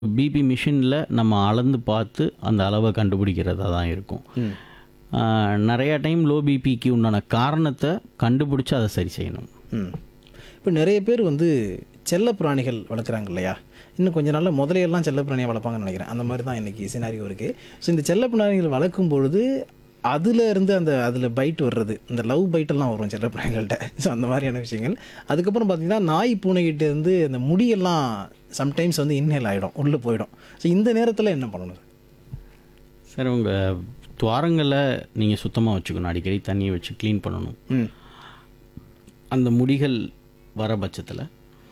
BP மிஷினில் நம்ம அளந்து பார்த்து அந்த அளவை கண்டுபிடிக்கிறதா தான் இருக்கும் ம் ஆஹ், நிறைய டைம் லோ பிபிக்கு உண்டான காரணத்தை கண்டுபிடிச்சு அதை சரி செய்யணும் ம் இப்போ நிறைய பேர் வந்து செல்ல பிராணிகள் வளர்க்குறாங்க இல்லையா இன்னும் கொஞ்ச நாளில் முதலையெல்லாம் செல்ல பிராணியை வளர்ப்பாங்கன்னு நினைக்கிறேன் அந்த மாதிரி தான் இன்றைக்கி சினாரியோ இருக்குது ஸோ இந்த செல்ல பிராணிகள் வளர்க்கும் பொழுது அதில் இருந்து அந்த அதில் பைட் வர்றது இந்த லவ் பைட்டெல்லாம் வரும் செல்ல பிராணிகள்கிட்ட ஸோ அந்த மாதிரியான விஷயங்கள் அதுக்கப்புறம் பார்த்தீங்கன்னா நாய் பூனைகிட்ட இருந்து அந்த முடியெல்லாம் சம்டைம்ஸ் வந்து இன்ஹேல் ஆகிடும் உள்ளே போயிடும் ஸோ இந்த நேரத்தில் என்ன பண்ணணும் சார் உங்கள் துவாரங்களை நீங்கள் சுத்தமாக வச்சுக்கணும் அடிக்கடி தண்ணியை வச்சு க்ளீன் பண்ணணும் ம் அந்த முடிகள் வர பட்சத்தில்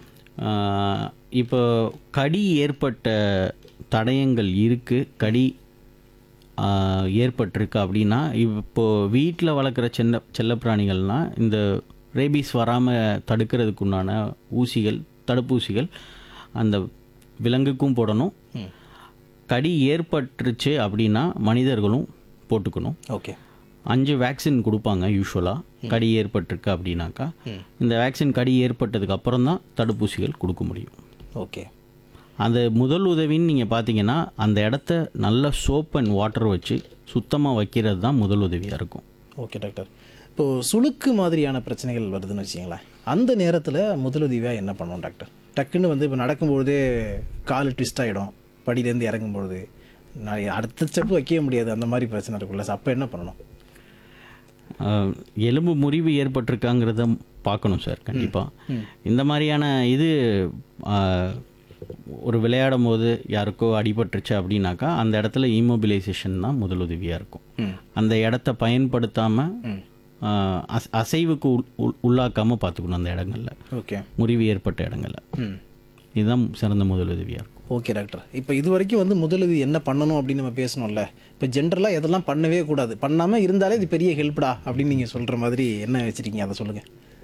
இப்போ கடி ஏற்பட்ட தடயங்கள் இருக்குது கடி ஆஹ், ஏற்பட்டிருக்கு அப்படின்னா இப்போ வீட்டில் வளர்க்குற செல்ல செல்லப்பிராணிகள்னால் இந்த ரேபீஸ் வராமல் தடுக்கிறதுக்கு உண்டான ஊசிகள் தடுப்பூசிகள் அந்த விலங்குக்கும் போடணும் கடி ஏற்பட்டுருச்சு அப்படின்னா மனிதர்களும் போட்டுக்கணும் ஓகே அஞ்சு வேக்சின் கொடுப்பாங்க யூஸ்வலாக கடி ஏற்பட்டிருக்கு அப்படின்னாக்கா இந்த வேக்சின் கடி ஏற்பட்டதுக்கு அப்புறம் தான் தடுப்பூசிகள் கொடுக்க முடியும் ஓகே அந்த முதல் உதவின்னு நீங்கள் பார்த்தீங்கன்னா அந்த இடத்த நல்ல சோப் அண்ட் வாட்டர் வச்சு சுத்தமாக வைக்கிறது தான் முதல் உதவியாக இருக்கும் ஓகே டாக்டர் இப்போது சுளுக்கு மாதிரியான பிரச்சனைகள் வருதுன்னு வச்சிங்களேன் அந்த நேரத்தில் முதலுதவியாக என்ன பண்ணணும் டாக்டர் டக்குன்னு வந்து இப்போ நடக்கும்பொழுதே கால் ட்விஸ்ட் ஆகிடும் படியிலேருந்து இறங்கும்பொழுது நான் அடுத்த ஸ்டெப் வைக்கவே முடியாது அந்த மாதிரி பிரச்சனை இருக்குல்ல ஸோ அப்போ என்ன பண்ணணும் ஆஹ், எலும்பு முறிவு ஏற்பட்டிருக்காங்கிறத பார்க்கணும் சார் கண்டிப்பாக இந்த மாதிரியான இது ஆஹ், ஒரு விளையாடும் போது யாருக்கோ அடிபட்டுருச்சு அப்படின்னாக்கா அந்த இடத்துல இமோபிலைசேஷன் தான் முதலுதவியாக இருக்கும் ம் அந்த இடத்த பயன்படுத்தாமல் ம் அசைவுக்கு உள்- உள்- உள்ளாக்காம பார்த்துக்கணும் அந்த இடங்கள்ல ஓகே முறிவு ஏற்பட்ட இடங்கள்ல ம் இதுதான் சிறந்த முதலுதவியாக இருக்கும் ஓகே டாக்டர் இப்போ இது வரைக்கும் வந்து முதலுதவி என்ன பண்ணணும் அப்படின்னு நம்ம பேசணும்ல இப்போ ஜென்ரலாக எதெல்லாம் பண்ணவே கூடாது பண்ணாமல் இருந்தாலே இது பெரிய ஹெல்ப்டா அப்படின்னு நீங்கள் சொல்கிற மாதிரி என்ன வச்சுருக்கீங்க அதை சொல்லுங்கள்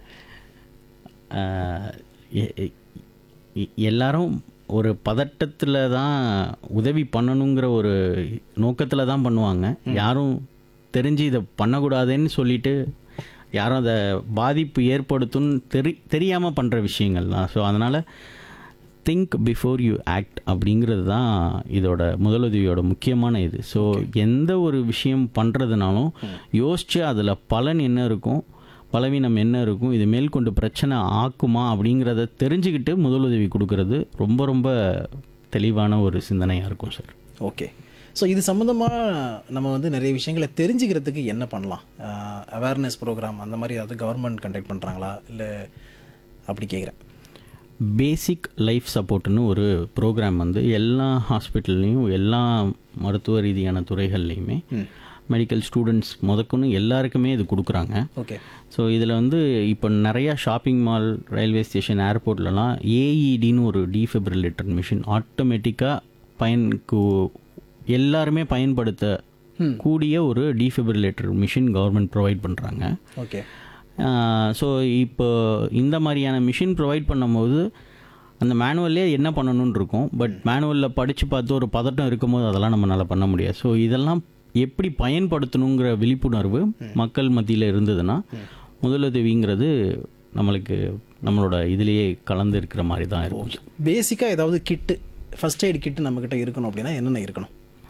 ஆஹ் எ- எ- எ- எல்லாரும் ஒரு பதட்டத்தில் தான் உதவி பண்ணணுங்கிற ஒரு நோக்கத்தில் தான் பண்ணுவாங்க யாரும் தெரிஞ்சு இதை பண்ணக்கூடாதுன்னு சொல்லிட்டு யாரும் அதை பாதிப்பு ஏற்படுத்தும்னு தெரி தெரியாமல் பண்ணுற விஷயங்கள் தான் ஸோ அதனால் திங்க் பிஃபோர் யூ ஆக்ட் அப்படிங்கிறது தான் இதோட முதலுதவியோட முக்கியமான இது ஸோ எந்த ஒரு விஷயம் பண்ணுறதுனாலும் யோசித்து அதில் பலன் என்ன இருக்கும் பலவீனம் என்ன இருக்கும் இது மேற்கொண்டு பிரச்சனை ஆக்குமா அப்படிங்கிறத தெரிஞ்சுக்கிட்டு முதலுதவி கொடுக்கறது ரொம்ப ரொம்ப தெளிவான ஒரு சிந்தனையாக இருக்கும் சார் ஓகே ஸோ இது சம்மந்தமாக நம்ம வந்து நிறைய விஷயங்களை தெரிஞ்சுக்கிறதுக்கு என்ன பண்ணலாம் அவேர்னஸ் ப்ரோக்ராம் அந்த மாதிரி ஏதாவது கவர்மெண்ட் கண்டக்ட் பண்ணுறாங்களா இல்லை அப்படி கேட்குறேன் பேசிக் லைஃப் சப்போர்ட்னு ஒரு ப்ரோக்ராம் வந்து எல்லா ஹாஸ்பிட்டல்லையும் எல்லா மருத்துவ ரீதியான துறைகள்லையுமே மெடிக்கல் ஸ்டூடெண்ட்ஸ் முதற்கொண்டு எல்லாருக்குமே இது கொடுக்குறாங்க ஓகே ஸோ இதில் வந்து இப்போ நிறையா ஷாப்பிங் மால் ரயில்வே ஸ்டேஷன் ஏர்போர்ட்லலாம் ஏஇடின்னு ஒரு டீஃபிப்ரிலேட்டர் மிஷின் ஆட்டோமேட்டிக்காக பயனுக்கு எல்லாருமே பயன்படுத்த கூடிய ஒரு டீஃபிப்ரிலேட்டர் மிஷின் கவர்மெண்ட் ப்ரொவைட் பண்ணுறாங்க ஓகே ஸோ இப்போ இந்த மாதிரியான மிஷின் ப்ரொவைட் பண்ணும்போது அந்த மேனுவல்லே என்ன பண்ணணும்னு இருக்கும் பட் மேனுவலில் படித்து பார்த்து ஒரு பதட்டம் இருக்கும்போது அதெல்லாம் நம்மளால் பண்ண முடியாது ஸோ இதெல்லாம் எப்படி பயன்படுத்தணுங்கிற விழிப்புணர்வு மக்கள் மத்தியில் இருந்ததுன்னா முதலுதவிங்கிறது நம்மளுக்கு நம்மளோட இதுலேயே கலந்து இருக்கிற மாதிரி தான் இருக்கும் பேசிக்காக ஏதாவது கிட்டு ஃபர்ஸ்ட் எய்ட் கிட்டு நம்மக்கிட்ட இருக்கணும் அப்படின்னா என்னென்ன இருக்கணும்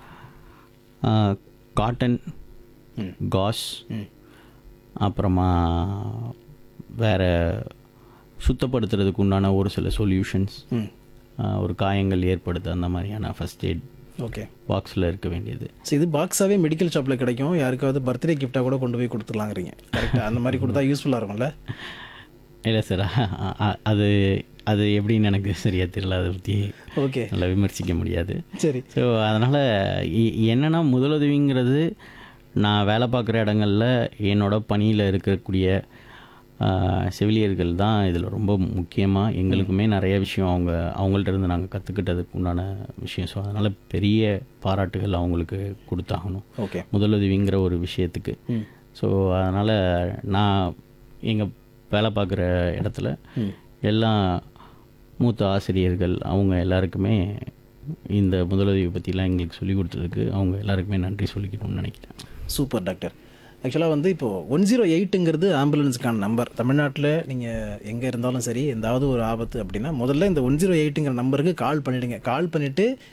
காட்டன் ம். காஸ் ம் அப்புறமா வேறு சுத்தப்படுத்துறதுக்கு உண்டான ஒரு சில சொல்யூஷன்ஸ் ம் ஒரு காயங்கள் ஏற்படுது அந்த மாதிரியான ஃபஸ்ட் எய்ட் ஓகே பாக்ஸில் இருக்க வேண்டியது ஸோ இது பாக்ஸாகவே மெடிக்கல் ஷாப்பில் கிடைக்கும் யாருக்காவது பர்த்டே கிஃப்டாக கூட கொண்டு போய் கொடுத்துலாங்கிறீங்க கரெக்டாக அந்த மாதிரி கொடுத்தா யூஸ்ஃபுல்லாக இருக்கும்ல இல்லை சார் அது அது எப்படின்னு எனக்கு சரியாக தெரியல அதை பற்றி ஓகே நல்லா விமர்சிக்க முடியாது சரி ஸோ அதனால் என்னென்னா முதலுதவிங்கிறது நான் வேலை பார்க்குற இடங்களில் என்னோட பணியில் இருக்கக்கூடிய ஆஹ், செவிலியர்கள் தான் இதில் ரொம்ப முக்கியமாக எங்களுக்குமே நிறைய விஷயம் அவங்க அவங்கள்ட்ட இருந்து நாங்கள் கற்றுக்கிட்டதுக்கு உண்டான விஷயம் ஸோ அதனால் பெரிய பாராட்டுகள் அவங்களுக்கு கொடுத்தாகணும் ஓகே முதலுதவிங்கிற ஒரு விஷயத்துக்கு ம் ஸோ அதனால் நான் எங்கள் வேலை பார்க்குற இடத்துல எல்லா மூத்த ஆசிரியர்கள் அவங்க எல்லாருக்குமே இந்த முதலுதவி பற்றிலாம் எங்களுக்கு சொல்லிக் கொடுத்ததுக்கு அவங்க எல்லாருக்குமே நன்றி சொல்லிக்கணும்னு நினைக்கிறேன் சூப்பர் டாக்டர் ஆக்சுவலாக வந்து இப்போது ஒன் ஜீரோ எயிட்டுங்கிறது ஆம்புலன்ஸுக்கான நம்பர் தமிழ்நாட்டில் நீங்கள் எங்கே இருந்தாலும் சரி எந்தாவது ஒரு ஆபத்து அப்படின்னா முதல்ல இந்த ஒன் ஜீரோ எயிட்டுங்கிற நம்பருக்கு கால் பண்ணிவிடுங்க கால் பண்ணிவிட்டு